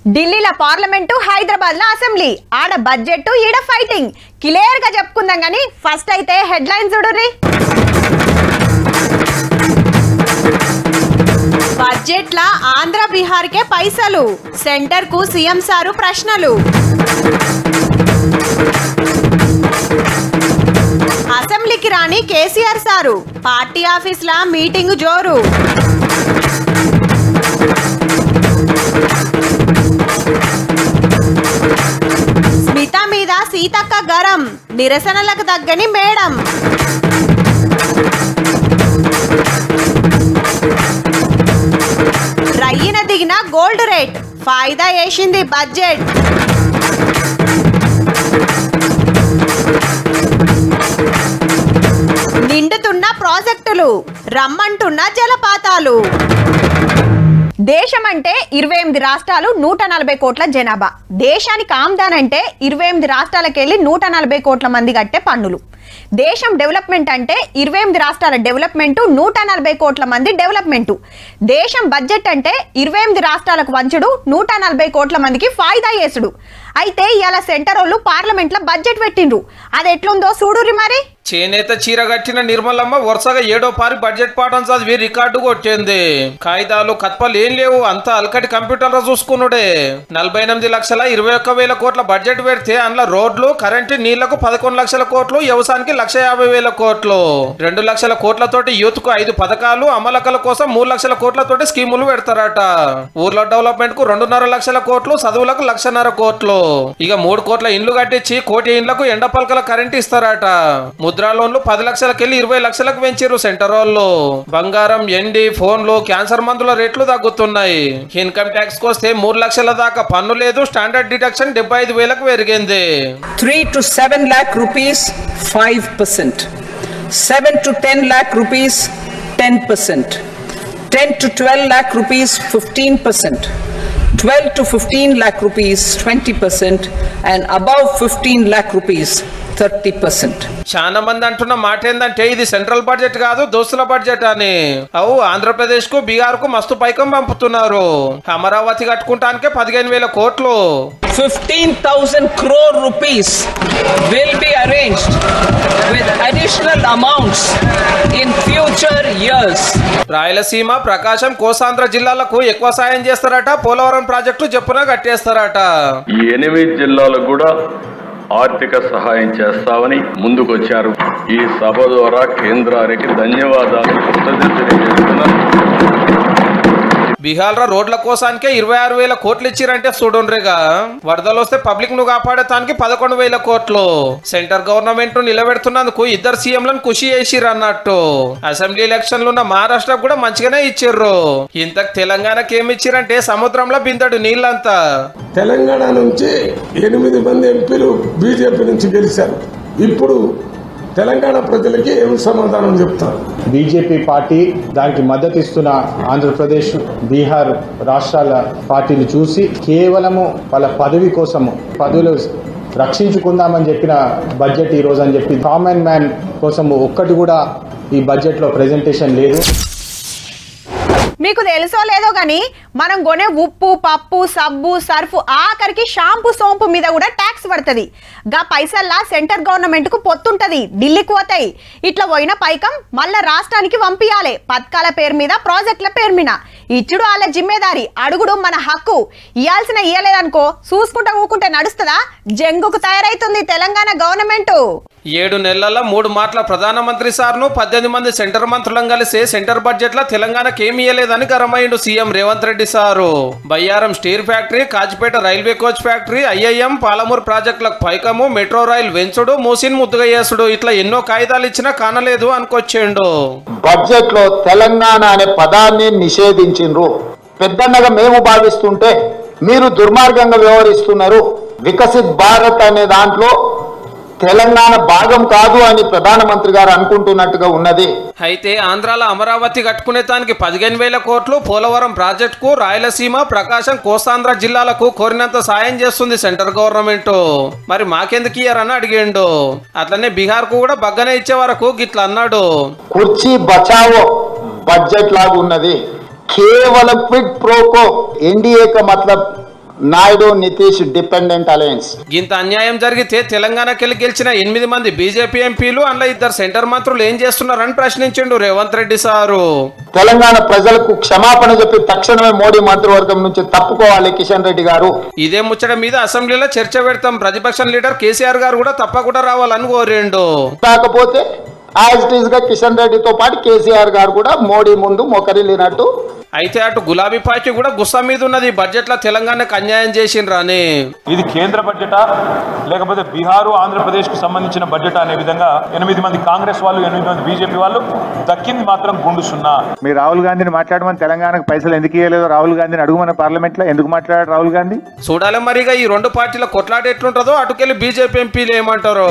ఢిల్లీలో పార్లమెంటు హైదరాబాద్ లో అసెంబ్లీ ఆడ బడ్జెట్ ఈడ ఫైటింగ్ క్లియర్ గా చెప్పుకుందాం గానీ ఫస్ట్ అయితే హెడ్ లైన్ చూడుర్రి బడ్జెట్ లా ఆంధ్ర బీహార్ కే పైసలు సెంటర్ కు సీఎం సారు ప్రశ్నలు అసెంబ్లీకి రాని కేసీఆర్ సారు పార్టీ ఆఫీస్ లా మీటింగ్ జోరు స్మిత మీద సీతక్క గరం నిరసనలకు తగ్గని మేడం రయ్యిన దిగిన గోల్డ్ రేట్ ఫాయిదా వేసింది బడ్జెట్ నిండుతున్న ప్రాజెక్టులు రమ్మంటున్న జలపాతాలు దేశం అంటే ఇరవై ఎనిమిది రాష్ట్రాలు నూట నలభై కోట్ల జనాభా దేశానికి ఆమ్దాన్ అంటే ఇరవై ఎనిమిది రాష్ట్రాలకు వెళ్ళి నూట నలభై కోట్ల మంది కట్టే పన్నులు దేశం డెవలప్మెంట్ అంటే ఇరవై ఎనిమిది రాష్ట్రాల డెవలప్మెంట్ నూట నలభై కోట్ల మంది డెవలప్మెంట్ దేశం బడ్జెట్ అంటే ఇరవై ఎనిమిది రాష్ట్రాలకు వంచుడు నూట నలభై కోట్ల మందికి ఫాయిదా చేసుడు అయితే ఇలా సెంటర్ వాళ్ళు పార్లమెంట్ లో బడ్జెట్ పెట్టిండ్రు అది ఎట్లుందో చూడుర్రి మరి చేనేత చీర కట్టిన నిర్మలమ్మ వరుసగా ఏడో పారి బడ్జెట్ పాఠం చదివి రికార్డు కొట్టింది కాగితాలు కత్పలు ఏం లేవు అంతా అల్కటి కంప్యూటర్లో చూసుకున్నాడే నలభై ఎనిమిది లక్షల ఇరవై ఒక్క వేల కోట్ల బడ్జెట్ పెడితే అందులో రోడ్లు కరెంటు నీళ్లకు పదకొండు లక్షల కోట్లు వ్యవసాయానికి లక్ష యాభై వేల కోట్లు రెండు లక్షల కోట్లతోటి యూత్ కు ఐదు పథకాలు అమలకల కోసం మూడు లక్షల కోట్లతోటి స్కీములు పెడతారట ఊర్ల డెవలప్మెంట్ కు రెండున్నర లక్షల కోట్లు చదువులకు లక్షన్నర కోట్లు ఇక మూడు కోట్ల ఇండ్లు కట్టించి కోటి ఇండ్లకు ఎండ పలకల కరెంట్ ఇస్తారట ముద్రా లోన్లు పది లక్షలకెళ్ళి ఇరవై లక్షలకు పెంచారు సెంటర్ వాళ్ళు బంగారం ఎండి ఫోన్లు క్యాన్సర్ మందుల రేట్లు తగ్గుతున్నాయి ఇన్కమ్ ట్యాక్స్ వస్తే మూడు లక్షల దాకా పన్ను లేదు స్టాండర్డ్ డిడక్షన్ డెబ్బై ఐదు వేలకు పెరిగింది 3 to 7 lakh rupees 5%, 7 to 10 lakh rupees 10%, 10 to 12 lakh rupees 15%, 12 to 15 lakh rupees 20%, and above 15 lakh rupees 30%. చాలా మంది అంటున్న మాట ఏంటంటే ఇది సెంట్రల్ బడ్జెట్ కాదు దోస్తుల బడ్జెట్ అని అవు ఆంధ్రప్రదేశ్ కు బీహార్ కు మస్తు పైకం పంపుతున్నారు అమరావతి కట్టుకుంటానికే పదిహేను వేల కోట్లు 15,000 crore rupees will be arranged with additional amounts in future years. Rayalaseema ప్రకాశం కోసాంధ్ర జిల్లాలకు ఎక్కువ సాయం చేస్తారట పోలవరం ప్రాజెక్టు చెప్పున కట్టేస్తారట ఈ ఎనిమిది జిల్లాలకు కూడా ఆర్థిక సహాయం చేస్తామని ముందుకొచ్చారు ఈ సభ ద్వారా కేంద్రానికి ధన్యవాదాలు కృతజ్ఞతలు తెలియజేస్తున్నాను బీహార్ రోడ్ల కోసానికే ఇరవై ఆరు వేల కోట్లు ఇచ్చిరంటే చూడుండ్రిగా వరదలు వస్తే పబ్లిక్ ను కాపాడటానికి పదకొండు వేల కోట్లు సెంటర్ గవర్నమెంట్ ను నిలబెడుతున్నందుకు ఇద్దరు సీఎంలను ఖుషి చేసిర్రు అన్నట్టు అసెంబ్లీ ఎలక్షన్లు ఉన్న మహారాష్ట్ర కూడా మంచిగానే ఇచ్చిర్రు ఇంతకు తెలంగాణకి ఏమి ఇచ్చిరంటే సముద్రంలో బిందడు నీళ్ళంతా తెలంగాణ నుంచి ఎనిమిది మంది ఎంపీలు బీజేపీ నుంచి గెలిచారు ఇప్పుడు తెలంగాణ ప్రజలకి ఏం సమాధానం చెప్తారు బీజేపీ పార్టీ దానికి మద్దతు ఇస్తున్న ఆంధ్రప్రదేశ్ బీహార్ రాష్ట్రాల పార్టీలు చూసి కేవలము వాళ్ళ పదవి కోసము పదవులు రక్షించుకుందామని చెప్పిన బడ్జెట్ ఈ రోజు అని చెప్పి కామన్ మ్యాన్ కోసం ఒక్కటి కూడా ఈ బడ్జెట్లో ప్రెజెంటేషన్ లేదు మీకు తెలుసో లేదో గానీ మనం కొనే ఉప్పు పప్పు సబ్బు సర్ఫ్ ఆఖరికి షాంపూ సోంపు మీద కూడా ట్యాక్స్ పడుతుంది గా పైసల్లా సెంటర్ గవర్నమెంట్ కు పొత్తుంటది ఢిల్లీకి పోతాయి ఇట్లా పోయిన పైకం మళ్ళా రాష్ట్రానికి పంపియాలి పథకాల పేరు మీద ప్రాజెక్టుల పేరు మీద ఇచ్చుడు వాళ్ళ జిమ్మేదారి అడుగుడు మన హక్కు ఇయ్యాల్సిన ఇయ్యలేదనుకో చూసుకుంటా ఊకుంటే నడుస్తుందా జంగుకు తయారైతుంది తెలంగాణ గవర్నమెంట్ ఏడు నెలల మూడు మాటల ప్రధానమంత్రి సార్ను పద్దెనిమిది మంది సెంటర్ మంత్రులను కలిసి సెంటర్ బడ్జెట్ లో తెలంగాణకి ఏమి ఇయ్యలేదని గరమైండు CM Revanth Reddy sir Bayyaram steel factory Kazipet railway coach factory IIM Palamuru ప్రాజెక్టులకు పైకము మెట్రో రైల్ వెంచుడు మూసిన్ ముద్దుగా చేసుడు ఇట్లా ఎన్నో కాగితాలు ఇచ్చినా కానలేదు అనుకొచ్చిండు బడ్జెట్ లో తెలంగాణ అనే పదాన్ని నిషేధించిండ్రు పెద్దన్నగా మేము భావిస్తుంటే మీరు దుర్మార్గంగా వ్యవహరిస్తున్నారు వికసిత్ భారత్ అనే దాంట్లో తెలంగాణ భాగం కాదు అని ప్రధానమంత్రి గారు అనుకుంటున్నట్టుగా ఉన్నది అయితే ఆంధ్రాలో అమరావతి కట్టుకునే దానికి పదిహేను వేల కోట్లు పోలవరం ప్రాజెక్టుకు రాయలసీమ ప్రకాశం కోస్తాంధ్ర జిల్లాలకు కోరినంత సాయం చేస్తుంది సెంటర్ గవర్నమెంట్ మరి మాకెందుకు ఇయ్యారని అడిగిండు అట్లనే బీహార్ కు కూడా బగ్గనే ఇచ్చే వరకు గిట్ల అన్నాడు కుర్చీ బచావో బడ్జెట్ లాగా ఉన్నది కేవలం క్విడ్ ప్రోకో एनडीए का मतलब నాయుడు నితీష్ డిపెండెంట్ అలయన్స్ ఇంత అన్యాయం జరిగితే తెలంగాణకెళ్ళి గెలిచిన ఎనిమిది మంది బీజేపీ ఎంపీలు అందులో ఇద్దరు సెంటర్ మంత్రులు ఏం చేస్తున్నారని ప్రశ్నించిండు రేవంత్ రెడ్డి సారు తెలంగాణ ప్రజలకు క్షమాపణ చెప్పి తక్షణమే మోడీ మంత్రివర్గం నుంచి తప్పుకోవాలి కిషన్ రెడ్డి గారు ఇదే ముచ్చట మీద అసెంబ్లీలో చర్చ పెడతాం ప్రతిపక్ష లీడర్ కేసీఆర్ గారు కూడా తప్పకుండా రావాలని కోరిండు కాకపోతే యాజ్ ఇట్ ఈస్ గా కిషన్ రెడ్డితో పాటు కేసీఆర్ గారు కూడా మోడీ ముందు మొకరిల్లినట్టు అయితే అటు గులాబీ పార్టీ కూడా గుస్సా మీద ఉన్నది బడ్జెట్ లో తెలంగాణకు అన్యాయం చేసిండ్రు అని ఇది కేంద్ర బడ్జెటా లేకపోతే బీహారు ఆంధ్రప్రదేశ్కు సంబంధించిన బడ్జెట్ అనే విధంగా ఎనిమిది మంది కాంగ్రెస్ వాళ్ళు ఎనిమిది మంది బీజేపీ వాళ్ళు దక్కింది మాత్రం గుండు సున్నా మీరు రాహుల్ గాంధీని మాట్లాడమని తెలంగాణకు పైసలు ఎందుకు ఇవ్వలేదు రాహుల్ గాంధీని అడుగుమన్న పార్లమెంట్లో ఎందుకు మాట్లాడారు రాహుల్ గాంధీ చూడాలి మరిగా ఈ రెండు పార్టీల కొట్లాట ఎట్లుంటుందో అటుకెళ్ళి బీజేపీ ఎంపీలు ఏమంటారు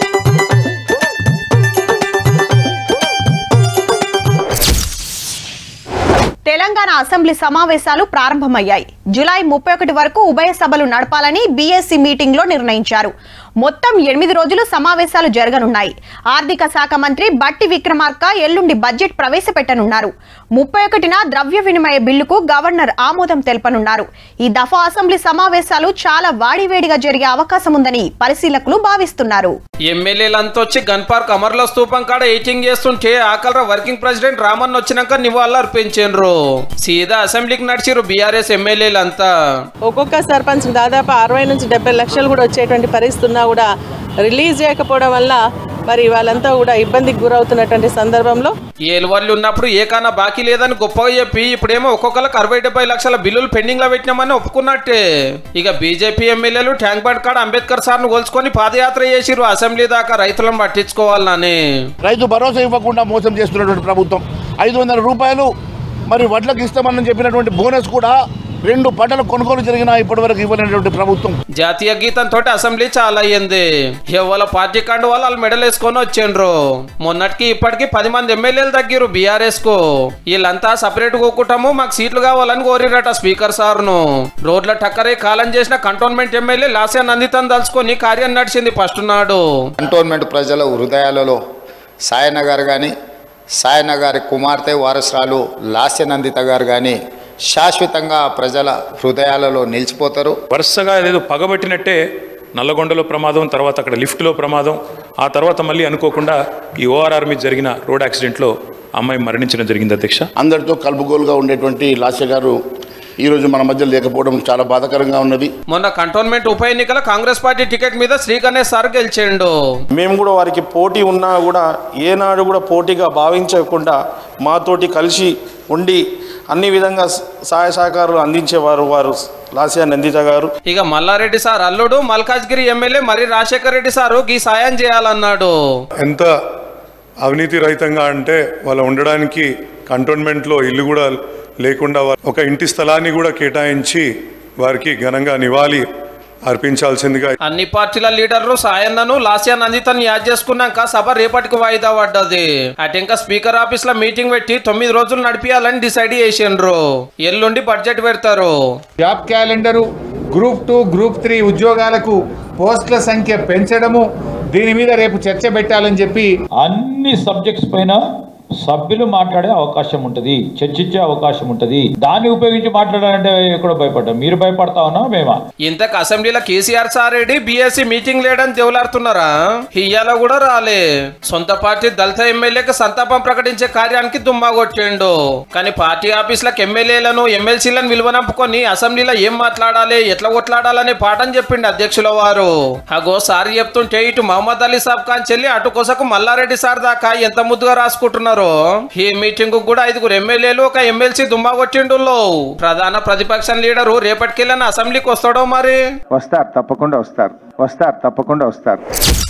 తెలంగాణ అసెంబ్లీ సమావేశాలు ప్రారంభమయ్యాయి జూలై ముప్పై ఒకటి వరకు ఉభయ సభలు నడపాలని బీఎస్సీ మీటింగ్ లో నిర్ణయించారు మొత్తం ఎనిమిది రోజులు సమావేశాలు జరగనున్నాయి ఆర్థిక శాఖ మంత్రి బట్టి విక్రమార్క ఎల్లుండి బడ్జెట్ ప్రవేశపెట్టనున్నారు ముప్పై ఒకటిన ద్రవ్య వినిమయ బిల్లుకు గవర్నర్ ఆమోదం తెలపనున్నారు ఈ దఫా అసెంబ్లీ సమావేశాలు చాలా వాడివేడిగా జరిగే అవకాశం ఉందని పరిశీలకులు భావిస్తున్నారు ఎమ్మెల్యేలంతా వచ్చి గన్ పార్క్ అమర్ల స్తూపం కాడ ఎయిటింగ్ చేస్తుంటే ఆకలరా వర్కింగ్ ప్రెసిడెంట్ రామన్ వచ్చినాక నివాళులు అర్పించారు సీదా అసెంబ్లీకి నడిచిరు బీఆర్ఎస్ ఎమ్మెల్యేలంతా ఒక్కొక్క సర్పంచ్ దాదాపు అరవై నుంచి డెబ్బై లక్షలు కూడా వచ్చేటువంటి పరిస్థితి ఉన్నా కూడా రిలీజ్ చేయకపోవడం వల్ల మరి వాళ్ళంతా కూడా ఇబ్బందికి గురవుతున్నటువంటి సందర్భంలో ఏలువల్లి ఉన్నప్పుడు ఏకానా బాకీ లేదని గొప్పగా చెప్పి ఇప్పుడేమో ఒక్కొక్కరికి అరవై డెబ్బై లక్షల బిల్లులు పెండింగ్ లో పెట్టినామని ఒప్పుకున్నట్టే ఇక బీజేపీ ఎమ్మెల్యేలు ట్యాంక్ బండ్ కాడ అంబేద్కర్ సార్ ను కొలుచుకొని పాదయాత్ర చేసిరు అసెంబ్లీ దాకా రైతులను పట్టించుకోవాలని రైతు భరోసా ఇవ్వకుండా మోసం చేస్తున్నటువంటి ప్రభుత్వం ఐదు వందల రూపాయలు మరి వడ్లకు ఇస్తామని చెప్పినటువంటి బోనస్ కూడా రెండు పంటల కొనుగోలు జరిగినా ఇప్పటివరకు ఇవ్వలేనటువంటి ప్రభుత్వం జాతీయ గీతం తోటి అసెంబ్లీ చాలా అయ్యింది ఎవరి పార్టీ కండు వాళ్ళు వాళ్ళు మెడల్ వేసుకొని వచ్చిండ్రు మొన్నటికి ఇప్పటికి పది మంది ఎమ్మెల్యేలు తగ్గిరు బీఆర్ఎస్ కు వీళ్ళంతా సపరేట్ కూకుంటాము మాకు సీట్లు కావాలని కోరిరట స్పీకర్ సార్ను రోడ్ల టక్కరే కాలం చేసిన కంటోన్మెంట్ ఎమ్మెల్యే లాస్యా నందితన్ దలుచుకొని కార్యం నడిచింది ఫస్ట్ నాడు కంటోన్మెంట్ ప్రజల హృదయాలలో సాయన్న గారు కానీ సాయన్న గారి కుమార్తె వారసురాలు లాస్యనందిత గారు కానీ శాశ్వతంగా ప్రజల హృదయాలలో నిలిచిపోతారు వరుసగా ఏదో పగబట్టినట్టే నల్లగొండలో ప్రమాదం తర్వాత అక్కడ లిఫ్ట్లో ప్రమాదం ఆ తర్వాత మళ్ళీ అనుకోకుండా ఈ ఓఆర్ఆర్ మీద జరిగిన రోడ్ యాక్సిడెంట్లో అమ్మాయి మరణించడం జరిగింది అధ్యక్ష అందరితో కలుపుగోలుగా ఉండేటువంటి లాస్య గారు ఈరోజు మన మధ్య లేకపోవడం చాలా బాధాకరంగా ఉన్నది మొన్న కంటోన్మెంట్ ఉప ఎన్నికల కాంగ్రెస్ పార్టీ టికెట్ మీద శ్రీ గణేష్ సార్ గెలిచిండు మేము కూడా వారికి పోటీ ఉన్నా కూడా ఏనాడు కూడా పోటీగా భావించకుండా మాతోటి కలిసి ఉండి అన్ని విధంగా సహాయ సహకారాలు అందించేవారు వారు లాసియా నందిత గారు ఇక మల్లారెడ్డి సార్ అల్లుడు మల్కాజ్గిరి ఎమ్మెల్యే మరి రాజశేఖర్ రెడ్డి సారు ఈ సాయం చేయాలన్నాడు ఎంత అవినీతి రహితంగా అంటే వాళ్ళు ఉండడానికి కంటోన్మెంట్లో ఇల్లు కూడా లేకుండా వా- ఒక ఇంటి స్థలాన్ని కూడా కేటాయించి వారికి ఘనంగా నివాళి అర్పించాల్సిందిగా అన్ని పార్టీల లీడర్లు సాయన్నను లాస్యా నందితను యాద్ చేసుకున్నాక సభ రేపటికి వాయిదా పడ్డది అటు ఇంకా స్పీకర్ ఆఫీస్ లో మీటింగ్ పెట్టి తొమ్మిది రోజులు నడిపియాలని డిసైడ్ చేసిండ్రు ఎల్లుండి బడ్జెట్ పెడతారు job calendar group two group three ఉద్యోగాలకు పోస్టుల సంఖ్య పెంచడము దీని మీద రేపు చర్చ పెట్టాలని చెప్పి అన్ని సబ్జెక్ట్స్ పైన సభ్యులు మాట్లాడే అవకాశం ఉంటుంది చర్చించే అవకాశం ఉంటుంది దాన్ని ఉపయోగించి మాట్లాడాలంటే ఎక్కడో భయపడ్డాం మీరు భయపడతా ఉన్నా మేమా ఇంతకు అసెంబ్లీలో కేసీఆర్ సారెడ్డి బీఎస్సీ మీటింగ్ లేడని దేవులాడుతున్నారా ఇయ్యాల కూడా రాలే సొంత పార్టీ దళిత ఎమ్మెల్యేకి సంతాపం ప్రకటించే కార్యానికి దుమ్మా కొట్టిండు కానీ పార్టీ ఆఫీసులకు ఎమ్మెల్యేలను ఎమ్మెల్సీలను విలువనంపుకొని అసెంబ్లీలో ఏం మాట్లాడాలి ఎట్లా కొట్లాడాలనే పాఠం చెప్పిండు అధ్యక్షుల వారు అగో సార్ చెప్తుంటే ఇటు మహమ్మద్ అలీ సాబ్ ఖాన్ చెల్లి అటు కొసకు మల్లారెడ్డి సార్ దాకా ఎంత ముద్దుగా రాసుకుంటున్నారు ఈ మీటింగ్ కూడా ఐదుగురు ఎమ్మెల్యేలు ఒక ఎమ్మెల్సీ దుమ్మా కొట్టిండు ప్రధాన ప్రతిపక్ష లీడరు రేపటికెళ్ళని అసెంబ్లీకి వస్తాడో మరి వస్తారు తప్పకుండా వస్తారు వస్తారు తప్పకుండా వస్తారు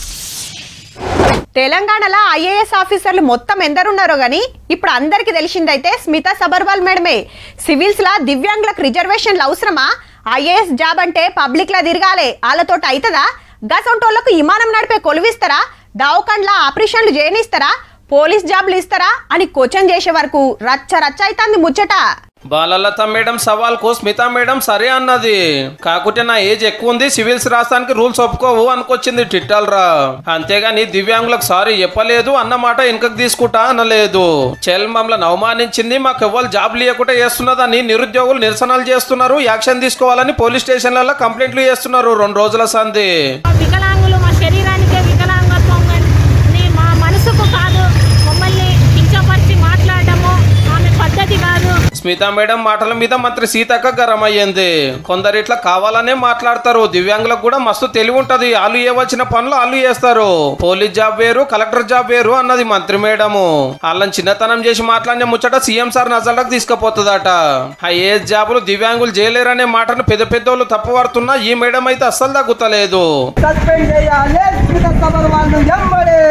తెలంగాణలో ఐఏఎస్ ఆఫీసర్లు మొత్తం ఎందరున్నారో గానీ ఇప్పుడు అందరికి తెలిసిందైతే స్మిత సబర్వాల్ మేడమే సివిల్స్ లా దివ్యాంగులకు రిజర్వేషన్లు అవసరమా ఐఏఎస్ జాబ్ అంటే పబ్లిక్ లా తిరగాలే వాళ్ళతోటి అవుతుందా గసంటోళ్లకు విమానం నడిపే కొలువిస్తారా దావకండ్ల ఆపరేషన్లు చేయనిస్తారా పోలీస్ జాబ్లు ఇస్తారా అని క్వశ్చన్ చేసే వరకు రచ్చ రచ్చ అవుతుంది ముచ్చట బాలలత మేడం సవాల్కు స్మిత మేడం సరే అన్నది కాకుంటే నా ఏజ్ ఎక్కువ ఉంది సివిల్స్ రాస్తానికి రూల్స్ ఒప్పుకోవు అనుకొచ్చింది టిట్టల్రా అంతేగాని దివ్యాంగులకు సారీ చెప్పలేదు అన్నమాట వెనుకకు తీసుకుంటా అనలేదు చెల్ మమ్మల్ని అవమానించింది మాకు ఎవ్వరు జాబ్ లేకుండా చేస్తున్నదని నిరుద్యోగులు నిరసనలు చేస్తున్నారు యాక్షన్ తీసుకోవాలని పోలీస్ స్టేషన్లలో కంప్లైంట్లు చేస్తున్నారు రెండు రోజుల సంధి వికలాంగులు మా శరీరానికే వికలాంగత్వం కానీ మా మనసుకు కాదు మమ్మల్ని కించపరిచి మాట్లాడటము ఆమె పద్ధతి కాదు స్మిత మేడం మాటల మీద మంత్రి సీతక్క గరం అయ్యింది కొందరు ఇట్లా కావాలనే మాట్లాడతారు దివ్యాంగులకు కూడా మస్తు తెలివి ఉంటది వాళ్ళు ఏవచ్చిన పనులు వాళ్ళు చేస్తారు పోలీస్ జాబ్ వేరు కలెక్టర్ జాబ్ వేరు అన్నది మంత్రి మేడము వాళ్ళని చిన్నతనం చేసి మాట్లాడిన ముచ్చట సీఎం సార్ నజర్లకు తీసుకుపోతుందట ఆ ఏ జాబులు దివ్యాంగులు చేయలేరనే మాటను పెద్ద పెద్దోళ్ళు తప్పుపడుతున్నా ఈ మేడం అయితే అస్సలు తగ్గుతలేదు సస్పెండ్ చేయాలి స్మిత సబర్ వాళ్ళు ఎమ్మడే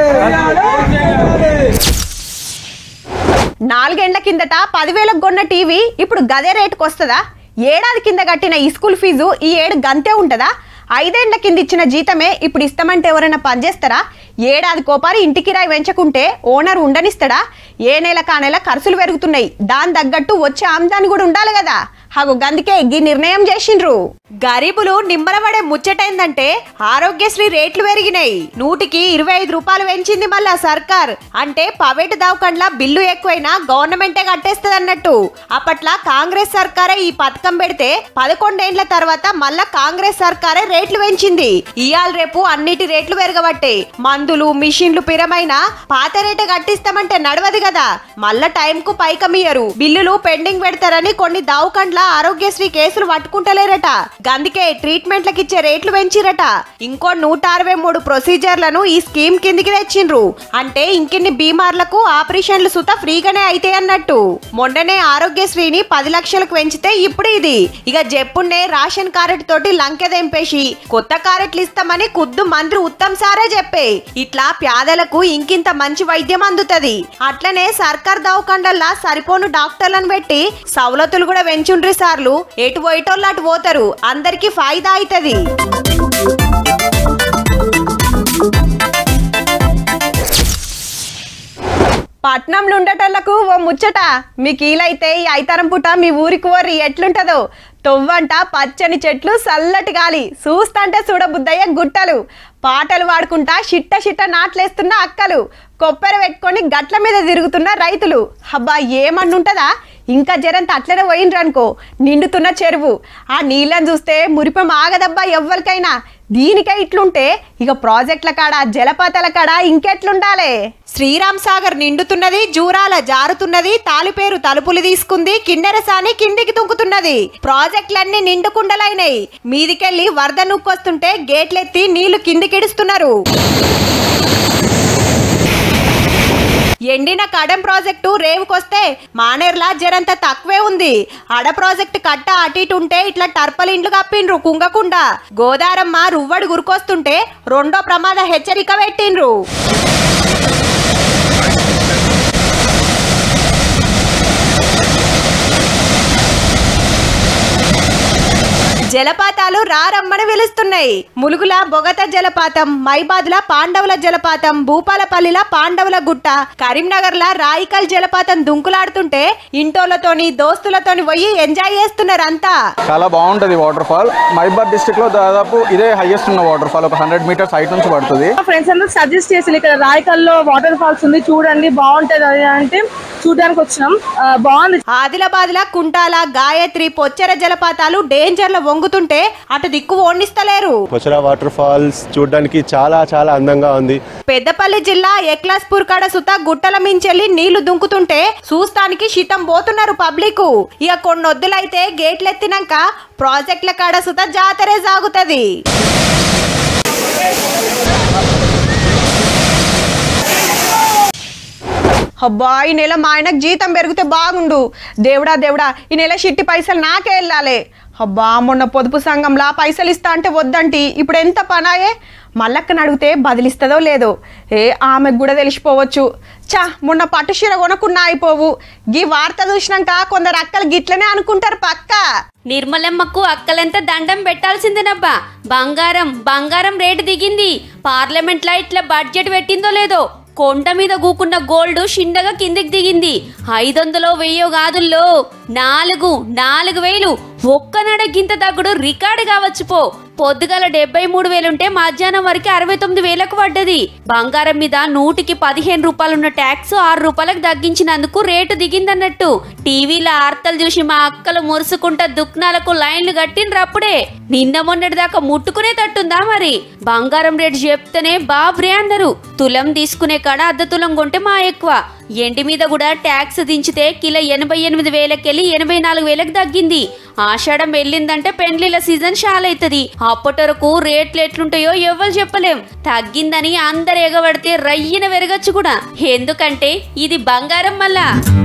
నాలుగేండ్ల కిందట పదివేలకు కొన్న టీవీ ఇప్పుడు గదే రేటుకు వస్తుందా ఏడాది కింద కట్టిన ఈ స్కూల్ ఫీజు ఈ ఏడు గంతే ఉంటుందా ఐదేండ్ల కింద ఇచ్చిన జీతమే ఇప్పుడు ఇస్తామంటే ఎవరైనా పనిచేస్తారా ఏడాది కోపారి ఇంటి కిరాయి పెంచకుంటే ఓనర్ ఉండనిస్తాడా ఏ నెల కా నెల ఖర్చులు పెరుగుతున్నాయి దాని తగ్గట్టు వచ్చే ఆమ్దాని కూడా ఉండాలి కదా హగు గందుకే ఈ నిర్ణయం చేసిండ్రు గరీబులు నిమ్మలపడే ముచ్చటైందంటే ఆరోగ్యశ్రీ రేట్లు పెరిగినాయి నూటికి ఇరవై ఐదు రూపాయలు పెంచింది మళ్ళా సర్కార్ అంటే ప్రైవేట్ దవాఖండ్ల బిల్లు ఎక్కువైనా గవర్నమెంటే కట్టేస్తుంది అన్నట్టు అప్పట్లా కాంగ్రెస్ సర్కారే ఈ పథకం పెడితే పదకొండేండ్ల తర్వాత మళ్ళా కాంగ్రెస్ సర్కారే రేట్లు పెంచింది ఇయాల రేపు అన్నిటి రేట్లు పెరగబట్టే మందులు మిషన్లు పిరమైన పాత రేటు కట్టిస్తామంటే నడవదు కదా మళ్ళా టైంకు పైకమియ్యరు బిల్లులు పెండింగ్ పెడతారని కొన్ని దావకండ్ల ఆరోగ్యశ్రీ కేసులు పట్టుకుంటలేరట గందుకే ట్రీట్మెంట్లకు ఇచ్చే రేట్లు పెంచిరట ఇంకో నూట అరవై మూడు ప్రొసీజర్లను ఈ స్కీమ్ కిందికి తెచ్చిండ్రు అంటే ఇంకిన్ని బీమార్లకు ఆపరేషన్లు సుత ఫ్రీగానే అయితే అన్నట్టు మొన్ననే ఆరోగ్యశ్రీని పది లక్షలకు పెంచితే ఇప్పుడు ఇది ఇక జప్పున్నే రేషన్ కార్డు తోటి లంకె తెంపేసి కొత్త కార్డులు ఇస్తామని కుద్దు మంత్రి ఉత్తమ్ సారే చెప్పే ఇట్లా పేదలకు ఇంకింత మంచి వైద్యం అందుతది అట్లనే సర్కార్ దవాఖాండల్లా సరిపోను డాక్టర్లను పెట్టి సవలతులు కూడా పెంచుండ్రి సార్లు ఎటు పోయేటోళ్ళు అటు పోతారు అందరికి ఫాయిదా అవుతుంది పట్నంలో ఉండేటోళ్లకు ఓ ముచ్చట మీకు ఈలైతే ఈ ఐతారం పుట మీ ఊరికి ఓరి ఎట్లుంటదో తొవ్వంట పచ్చని చెట్లు చల్లటి గాలి చూస్తంటే చూడబుద్దయ్య గుట్టలు పాటలు పాడుకుంటా షిట్ట షిట్ట నాట్లేస్తున్న అక్కలు కొబ్బరి పెట్టుకొని గట్ల మీద తిరుగుతున్న రైతులు అబ్బా ఏమన్నుంటదా ఇంకా జరంత అట్లనే పోయిండ్రు అనుకో నిండుతున్న చెరువు ఆ నీళ్ళని చూస్తే మురిపం ఆగదబ్బా ఎవ్వరికైనా దీనికే ఇట్లుంటే ఇక ప్రాజెక్టుల కాడ జలపాతాల కాడ ఇంకెట్లుండాలే శ్రీరామ్ సాగర్ నిండుతున్నది జూరాల జారుతున్నది తాలిపేరు తలుపులు తీసుకుంది కిన్నెరసాని కిందికి తుంకుతున్నది ప్రాజెక్టులన్నీ నిండుకుండలైనాయి మీదికెళ్ళి వరద నుక్కొస్తుంటే గేట్లెత్తి నీళ్లు కిందికిడుస్తున్నారు ఎండిన కడెం ప్రాజెక్టు రేవుకొస్తే మానేర్లా జరంత తక్కువే ఉంది అడ ప్రాజెక్టు కట్ట అటు ఇటు ఉంటే ఇట్లా టర్పల్ ఇండ్లు కప్పిండ్రు కుంగకుండా గోదారమ్మ రువ్వడి గురికొస్తుంటే రెండో ప్రమాద హెచ్చరిక పెట్టిండ్రు జలపాతాలు రారమ్మని పిలుస్తున్నాయి ములుగుల బొగత జలపాతం మైబాదుల పాండవుల జలపాతం భూపాలపల్లిల పాండవుల గుట్ట కరీంనగర్ల రాయికల్ జలపాతం దుంకులాడుతుంటే ఇంటోలతోని దోస్తులతోని పోయి ఎంజాయ్ చేస్తున్నారు అంతా చాలా బాగుంటుంది వాటర్ ఫాల్ మైబాద్ డిస్ట్రిక్ట్ లో దాదాపు ఇదే హైయెస్ట్ ఉన్న వాటర్ ఫాల్ ఒక హండ్రెడ్ మీటర్స్ హైట్ నుంచి పడుతుంది మా ఫ్రెండ్స్ అందరూ సజెస్ట్ చేసి ఇక్కడ రాయకల్లో వాటర్ ఫాల్స్ ఉంది చూడండి బాగుంటది అది అంటే చూడడానికి వచ్చినాం ఆ, బాగుంది ఆదిలాబాద్ ల కుంటాల గాయత్రి పొచ్చెర జలపాతాలు డేంజర్ లో వంగుతుంటే అటు దిక్కు ఓడిస్తలేరు కొచరా వాటర్ ఫాల్స్ చూడడానికి చాలా చాలా అందంగా ఉంది పెద్దపల్లి జిల్లా ఎక్లాస్పూర్ కాడ సుత గుట్టల మించెల్లి నీళ్లు దుంకుతుంటే చూస్తానికి శితం పోతున్నారు పబ్లిక్ ఇక కొన్నొద్దులైతే గేట్లెత్తినాక ప్రాజెక్టుల కాడ సుత జాతరే సాగుతది అబ్బా ఈ నెల మా ఆయనకు జీతం పెరిగితే బాగుండు దేవుడా దేవుడా ఈ నెల షిట్టి పైసలు నాకే వెళ్ళాలి అబ్బా మొన్న పొదుపు సంఘంలా పైసలు ఇస్తా అంటే వద్దంటి ఇప్పుడు ఎంత పనాయే మల్లక్కని అడిగితే బదిలిస్తుందో లేదో ఏ ఆమెకు కూడా తెలిసిపోవచ్చు చా మొన్న పట్టు చీర కొనకున్నా అయిపోవు గీ వార్త చూసినాక కొందరు అక్కలు గిట్లనే అనుకుంటారు పక్క నిర్మలమ్మకు అక్కలెంత దండం పెట్టాల్సిందేనబ్బా బంగారం బంగారం రేటు దిగింది పార్లమెంట్ లో ఇట్లా బడ్జెట్ పెట్టిందో లేదో కొండ మీద కూకున్న గోల్డ్ షిండగా కిందికి దిగింది ఐదు వందలో వెయ్యో కాదుల్లో నాలుగు నాలుగు వేలు ఒక్కనాడ గింత తగ్గుడు రికార్డు కావచ్చు పో పొద్దుగల డెబ్బై మూడు వేలుంటే మధ్యాహ్నం వరకు అరవై తొమ్మిది వేలకు పడ్డది బంగారం మీద నూటికి పదిహేను రూపాయలున్న ట్యాక్స్ ఆరు రూపాయలకు తగ్గించినందుకు రేటు దిగిందన్నట్టు టీవీలో ఆర్తలు చూసి మా అక్కలు మురుసుకుంటా దుక్నాలకు లైన్లు కట్టిండ్రప్పుడే నిన్న మొన్నటి దాకా ముట్టుకునే తట్టుందా మరి బంగారం రేటు చెప్తేనే బాబ్రే అన్నారు తులం తీసుకునే కాడ అర్ధ తులం కొంటే మా ఎక్కువ ఎండి మీద కూడా ట్యాక్స్ దించితే కిలో ఎనభై ఎనిమిది వేలకెళ్ళి ఎనభై నాలుగు వేలకు తగ్గింది ఆషాఢం వెళ్ళిందంటే పెండ్లిల సీజన్ షాలైతది అప్పటి వరకు రేట్లు ఎట్లుంటాయో ఎవ్వరు చెప్పలేం తగ్గిందని అందరు ఎగబడితే రయ్యన వెరగచ్చు కూడా ఎందుకంటే ఇది బంగారం మళ్ళా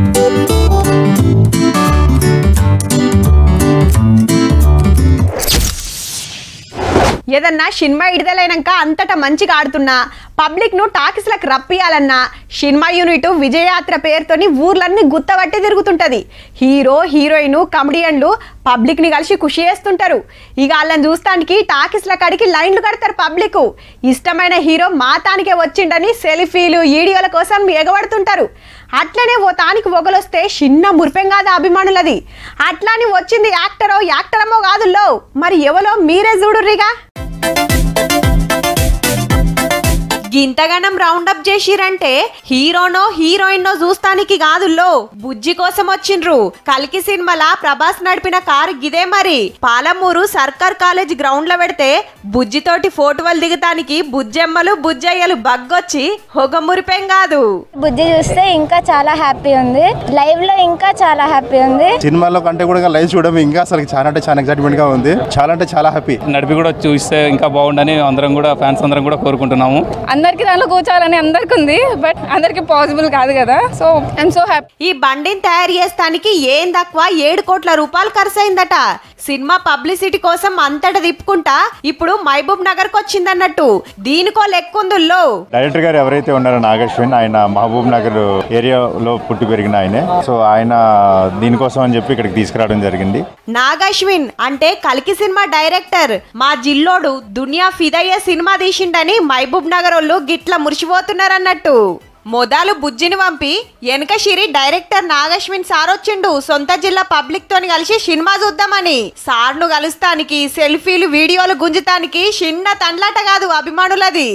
ఏదన్నా సినిమా విడుదలైనాక అంతటా మంచిగా ఆడుతున్నా పబ్లిక్ ను టాకీస్లకు రప్పియాలన్నా సినిమా యూనిట్ విజయయాత్ర పేరుతోని ఊర్లన్నీ గుత్తబట్టి తిరుగుతుంటది హీరో హీరోయిన్ కమెడియన్లు పబ్లిక్ ని కలిసి ఖుషి చేస్తుంటారు ఇక వాళ్ళని చూస్తానికి టాకీస్ల కాడికి లైన్లు కడతారు పబ్లిక్ ఇష్టమైన హీరో మాతానికే వచ్చిండని సెల్ఫీలు వీడియోల కోసం ఎగబడుతుంటారు అట్లనే ఓ తానికి ఒగలొస్తే చిన్న మురిపెం కాదు అభిమానులది అట్లాని వచ్చింది యాక్టరో యాక్టరమో కాదుల్లో మరి ఎవలో మీరే చూడుర్రిగా గింతగనం రౌండప్ చేసిరంటే హీరోనో హీరోయిన్నో చూస్తానికి కాదుల్లో బుజ్జి కోసం వచ్చిండ్రు కల్కి సినిమాల ప్రభాస్ నడిపిన కారు గిదే మరి పాలమూరు సర్కార్ కాలేజ్ గ్రౌండ్ లో పెడితే బుజ్జితోటి ఫోటోలు దిగటానికి బుజ్జెమ్మలు బుజ్జయ్యలు బగ్గొచ్చి హొగమురిపేం కాదు బుజ్జి చూస్తే ఇంకా చాలా హ్యాపీ ఉంది లైవ్ లో ఇంకా చాలా హ్యాపీ ఉంది సినిమాలో కంటే కూడా లైవ్ చూడడం ఇంకా అసలు చాలా అంటే చాలా ఎక్సైట్మెంట్ గా ఉంది చాలా అంటే చాలా హ్యాపీ నడిపి కూడా చూస్తే ఇంకా బాగుండని అందరం కూడా ఫ్యాన్స్ అందరం కూడా కోరుకుంటున్నాము అందరికి దాంట్లో కూర్చోవాలని అందరికి ఉంది బట్ అందరికి పాసిబుల్ కాదు కదా సో ఐఎమ్ సో హ్యాపీ ఈ బండిని తయారు చేస్తానికి ఏం తక్కువ ఏడు కోట్ల రూపాయలు ఖర్చు అయిందట సినిమా పబ్లిసిటీ కోసం అంతటా తిప్పుకుంటా ఇప్పుడు మహబూబ్ నగర్ కు వచ్చిందన్నట్టు దీనికో లెక్కుందుల్లో డైరెక్టర్ గారు ఎవరైతే ఉన్నారో నాగేశ్వన్ ఆయన మహబూబ్ నగర్ ఏరియాలో పుట్టి పెరిగిన ఆయనే సో ఆయన దీనికోసం అని చెప్పి ఇక్కడికి తీసుకురావడం జరిగింది నాగశ్విన్ అంటే కల్కి సినిమా డైరెక్టర్ మా జిల్లోడు దునియా ఫిదయ్యే సినిమా తీసిండని మహబూబ్ నగర్ వాళ్ళు గిట్ల మురిసిపోతున్నారన్నట్టు మొదలు బుజ్జిని పంపి వెనక షిరి డైరెక్టర్ నాగశ్విన్ సార్ వచ్చిండు సొంత జిల్లా పబ్లిక్ తోని కలిసి సినిమా చూద్దామని సార్ను కలుస్తానికి సెల్ఫీలు వీడియోలు గుంజుతానికి చిన్న తండ్లాట కాదు అభిమానులది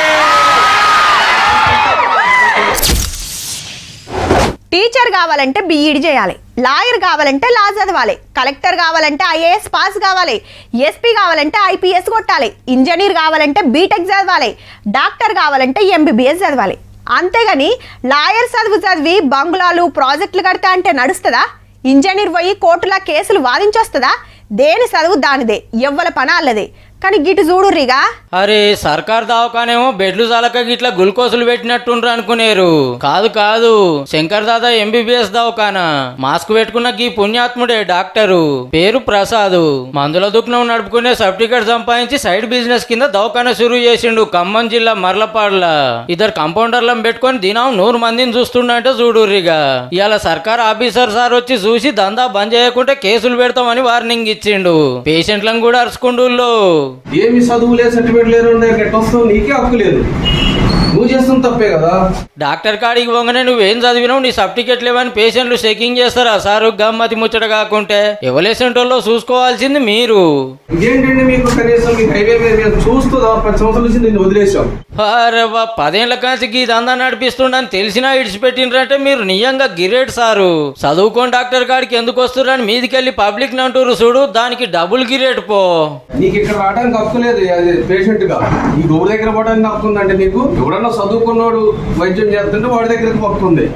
టీచర్ కావాలంటే బీఈడి చేయాలి లాయర్ కావాలంటే లా చదవాలి కలెక్టర్ కావాలంటే ఐఏఎస్ పాస్ కావాలి ఎస్పీ కావాలంటే ఐపీఎస్ కొట్టాలి ఇంజనీర్ కావాలంటే బీటెక్ చదవాలి డాక్టర్ కావాలంటే ఎంబీబీఎస్ చదవాలి అంతేగాని లాయర్ చదువు చదివి బంగ్లాలు ప్రాజెక్టులు కడతా అంటే నడుస్తుందా ఇంజనీర్ పోయి కోర్టులా కేసులు వాదించొస్తుందా దేని చదువు దానిదే ఎవ్వల పని అల్లదే కానీ గిటు చూడుర్రిగా అరే సర్కార్ దవాఖానేమో బెడ్లు చాలక గిట్ల గ్లూకోజులు పెట్టినట్టుండ్రు అనుకునేరు కాదు కాదు శంకర్ దాదా ఎంబీబీఎస్ దవాఖానా మాస్క్ పెట్టుకున్న గీ పుణ్యాత్ముడే డాక్టరు పేరు ప్రసాద్ మందుల దుకాణం నడుపుకునే సర్టిఫికేట్ సంపాదించి సైడ్ బిజినెస్ కింద దవాఖానా షురూ చేసిండు ఖమ్మం జిల్లా మర్లపాడుల ఇద్దరు కంపౌండర్లను పెట్టుకొని దినం నూరు మందిని చూస్తుండంటే చూడుర్రిగా ఇవాళ సర్కార్ ఆఫీసర్ సార్ వచ్చి చూసి దందా బంద్ చేయకుంటే కేసులు పెడతామని వార్నింగ్ ఇచ్చిండు పేషెంట్లను కూడా అరుచుకుంటూ ఏమి చదువు లేదు సర్టిఫికేట్ లేదు ఎట్లా వస్తావు నీకే హక్కు లేదు నువ్వు చేస్తున్న తప్పే కదా డాక్టర్ కాడికి పోగానే నువ్వేం చదివినావు నీ సర్టిఫికెట్ లేవని పేషెంట్లు చెకింగ్ చేస్తారా సారు గమ్మతి ముచ్చట కాకుంటే ఎవలేసంటోల్లో చూసుకోవాల్సింది మీరు ఇదేంటండి మీకు కనీసం మీకు హైవే మీద మేము చూస్తూ దా- పది సంవత్సరాల నుంచి నిన్ను వదిలేసాం అరే బా, పదేళ్ల కాంచి గీ దందా నడిపిస్తుండని తెలిసినా ఇడిచిపెట్టిండ్రంటే మీరు నిజంగా గిరేట్ సారు చదువుకోని డాక్టర్ కాడికి ఎందుకు వస్తుర్రని మీదికెళ్ళి పబ్లిక్ అంటారు చూడు దానికి డబుల్ గిరేట్ పో నీకు ఇక్కడ రావడానికి హక్కు లేదు అది పేషెంట్ గా ఈ గౌరు దగ్గర పోవడానికి హక్కు ఉందంటే నీకు ఎవడన్నా చదువుకున్నాడు వైద్యం చేస్తుంటే వాడి దగ్గరకు హక్కు ఉంది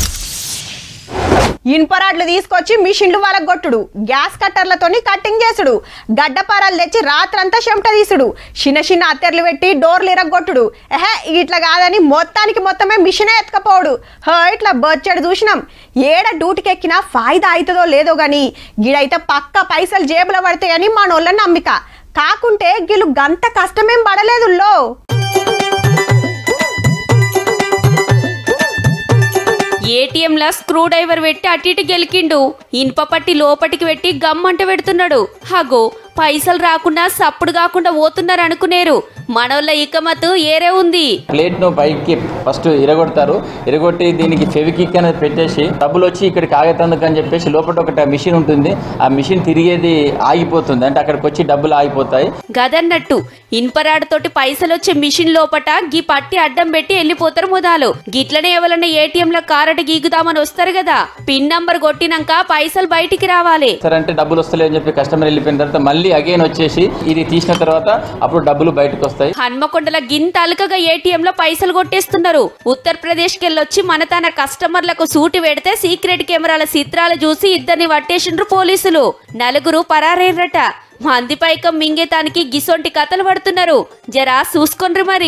ఇనుపరాడ్లు తీసుకొచ్చి మిషన్లు వాళ్ళకు కొట్టుడు గ్యాస్ కట్టర్లతోని కట్టింగ్ చేసుడు గడ్డపారాలు తెచ్చి రాత్రంతా చెమట తీసుడు చిన్న చిన్న అత్తెర్లు పెట్టి డోర్లు ఇరగొట్టుడు ఎహే ఇట్లా కాదని మొత్తానికి మొత్తమే మిషనే ఎత్తుకపోవడు హో ఇట్లా బొచ్చడు చూసినాం ఏడ డ్యూటీకి ఎక్కినా ఫాయిదా అవుతుందో లేదో గాని గిడైతే పక్క పైసలు జేబులో పడతాయని మనోళ్ళ నమ్మిక కాకుంటే గిలు గంత కష్టమేం పడలేదు లో ఏటీఎంలా స్క్రూ డ్రైవర్ పెట్టి అటు ఇటు గెలికిండు ఇనుప పట్టి లోపటికి పెట్టి గమ్మంట పెడుతున్నాడు హగో పైసలు రాకుండా సప్పుడు కాకుండా పోతున్నారు అనుకునేరు మనోళ్ళ ఇకమతు ఏరే ఉంది ప్లేట్ను పైకి ఫస్ట్ ఇరగొడతారు ఇరగొట్టి దీనికి ఫెవికిక్ అనేది పెట్టేసి డబ్బులు వచ్చి ఇక్కడ కాగేతందుకు అని చెప్పేసి లోపల ఒకటి మిషన్ ఉంటుంది ఆ మిషన్ తిరిగేది ఆగిపోతుంది అంటే అక్కడికి వచ్చి డబ్బులు ఆగిపోతాయి గదన్నట్టు ఇన్పరాడుతోటి పైసలొచ్చే మిషన్ లోపట గీ పట్టి అడ్డం పెట్టి వెళ్ళిపోతారు ముదాలు గిట్లనే ఎవరన్నా ఏటీఎం లో కారట గీగుదామని వస్తారు కదా పిన్ నంబర్ కొట్టినాక పైసలు బయటికి రావాలి సరే అంటే డబ్బులు వస్తలే అని చెప్పి కస్టమర్ వెళ్ళిపోయిన తర్వాత మళ్ళీ అగైన్ వచ్చేసి ఇది తీసిన తర్వాత అప్పుడు డబ్బులు బయటకు వస్తాయి హన్మకొండల గింత అలకగా ఏటీఎం లో పైసలు కొట్టేస్తున్నారు ఉత్తరప్రదేశ్ కెళ్ళొచ్చి మన తన కస్టమర్లకు సూటి పెడితే సీక్రెట్ కెమెరాల చిత్రాలు చూసి ఇద్దరిని పట్టేసిండ్రు పోలీసులు నలుగురు పరారేర్రట మంది పైకం మింగేతానికి గిసొంటి కథలు పడుతున్నారు జరా చూసుకొండ్రి మరి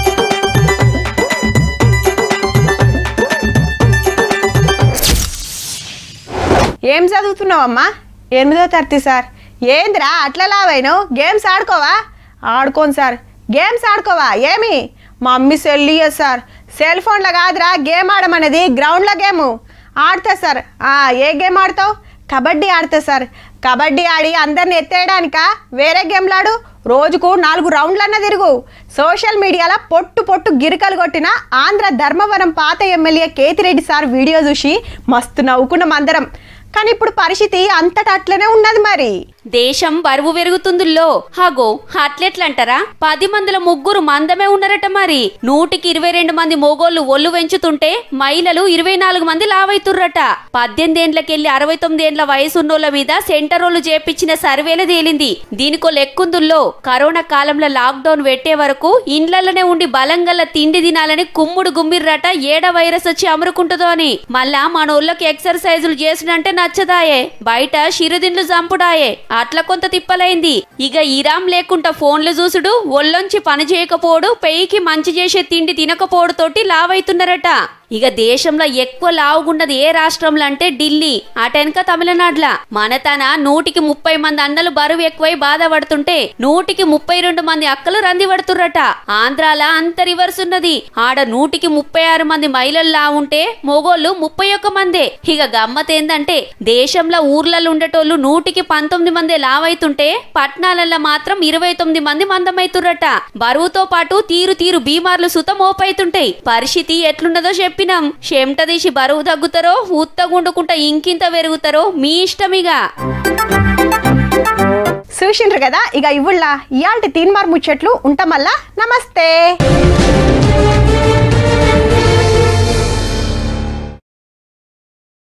ఏం చదువుతున్నావమ్మా ఎనిమిదో తరగతి సార్ ఏందిరా అట్లా లావైను గేమ్స్ ఆడుకోవా ఆడుకోను సార్ గేమ్స్ ఆడుకోవా ఏమి మా మమ్మీ సెల్ ఇయ్యదు సార్ సెల్ ఫోన్లో కాదురా గేమ్ ఆడమనేది గ్రౌండ్లో గేము ఆడతా సార్ ఆ, ఏ గేమ్ ఆడతావు కబడ్డీ ఆడతా సార్ కబడ్డీ ఆడి అందరిని ఎత్తేయడానికా వేరే గేమ్లు ఆడు రోజుకు నాలుగు రౌండ్లన్నా తిరుగు సోషల్ మీడియాలో పొట్టు పొట్టు గిరికలు కొట్టిన ఆంధ్ర ధర్మవరం పాత ఎమ్మెల్యే కేతిరెడ్డి సార్ వీడియో చూసి మస్తు నవ్వుకున్నాం అందరం కానీ ఇప్పుడు పరిస్థితి అంతటా అట్లనే ఉన్నది మరి దేశం బరువు పెరుగుతుందిలో హాగో అట్లెట్లంటారా పది మందిలో ముగ్గురు మందమే ఉన్నారట మరి నూటికి ఇరవై రెండు మంది మొగోళ్ళు ఒళ్ళు పెంచుతుంటే మహిళలు ఇరవై నాలుగు మంది లావైతుర్రట పద్దెనిమిది ఏండ్లకెళ్లి అరవై తొమ్మిది ఏండ్ల వయసున్నోళ్ళ మీద సెంటరోళ్ళు చేపించిన సర్వేలు తేలింది దీనికో లెక్కుందుల్లో కరోనా కాలంలో లాక్డౌన్ పెట్టే వరకు ఇండ్లలోనే ఉండి బలంగల్ల తిండి తినాలని కుమ్ముడు గుమ్మిర్రట ఏడ వైరస్ వచ్చి అమరుకుంటుందో అని మళ్ళా మనోళ్ళకి ఎక్సర్సైజులు చేసినంటే నచ్చదాయే బయట చిరుదిండ్లు చంపుడాయే అట్లా కొంత తిప్పలైంది ఇక ఇరాం లేకుండా ఫోన్లు చూసుడు ఒళ్ళొంచి పని చేయకపోడు పెయికి మంచి చేసే తిండి తినకపోవడు తోటి లావైతున్నారట ఇక దేశంలో ఎక్కువ లావుగున్నది ఏ రాష్ట్రంలో అంటే ఢిల్లీ అటెనక తమిళనాడుల మన తన నూటికి ముప్పై మంది అన్నలు బరువు ఎక్కువై బాధపడుతుంటే నూటికి ముప్పై రెండు మంది అక్కలు రంది పడుతుర్రట ఆంధ్రాల అంత రివర్స్ ఉన్నది ఆడ నూటికి ముప్పై ఆరు మంది మహిళలు లావుంటే మొగోళ్ళు ముప్పై ఒక్క మందే ఇక గమ్మత్ ఏందంటే దేశంలో ఊర్లలో ఉండేటోళ్ళు నూటికి పంతొమ్మిది మంది లావైతుంటే పట్నాలలో మాత్రం ఇరవై తొమ్మిది మంది మందమైతుర్రట బరువుతో పాటు తీరు తీరు బీమార్లు సుత మోపైతుంటాయి పరిస్థితి ఎట్లున్నదో చెప్పినాం చెమట తీసి బరువు తగ్గుతారో ఉత్తగుండుకుంటా ఇంకింత పెరుగుతారో మీ ఇష్టమిగా చూసిండ్రు కదా ఇక ఇవ్వుళ్ళ ఇయాల్టి తీన్మార్ ముచ్చట్లు ఉంటామల్లా నమస్తే